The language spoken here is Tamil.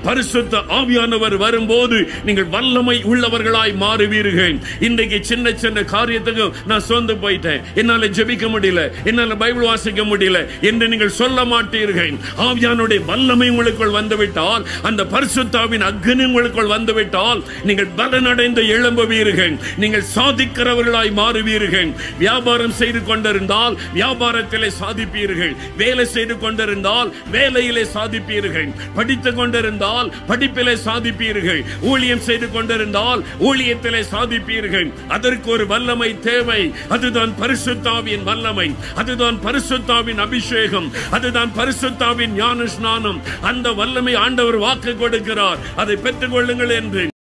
பரிசுத்த ஆவியானவர் வரும்போது நீங்கள் வல்லமை உள்ளவர்களாய் மாறுவீர்கள் இன்றைக்கு சின்ன சின்ன காரியத்துக்கு நான் சோர்ந்து போயிட்டேன் என்னால ஜெபிக்க முடியல என்னால பைபிள் வாசிக்க முடியல என்று நீங்கள் சொல்ல மாட்டீர்கள் ஆவியானுடைய வல்லமை உங்களுக்குள் வந்துவிட்டால் அந்த பரிசுத்தாவின் அக்னி உங்களுக்குள் வந்துவிட்டால் நீங்கள் பலனடைந்து எழும்புவீர்கள் நீங்கள் சாதிக்கிறவர்களாய் மாறுவீர்கள் வியாபாரம் செய்து கொண்டிருந்தால் வியாபாரத்திலே சாதிப்பீர்கள் வேலை செய்து கொண்டிருந்தால் வேலையிலே சாதிப்பீர்கள் படித்துக் கொண்டிருந்தால் படிப்பிலே சாதிப்பீர்கள் ஊழியம் செய்து கொண்டிருந்தால் ஊழியத்திலே சாதிப்பீர்கள் அதற்கு ஒரு வல்லமை தேவை அதுதான் பரிசுத்தாவின் வல்லமை அதுதான் பரிசுத்தாவின் அபிஷேகம் அதுதான் பரிசுத்தாவின் ஞான ஸ்நானம் அந்த வல்லமை ஆண்டவர் வாக்கு கொடுக்கிறார் அதை பெற்றுக் கொள்ளுங்கள் என்று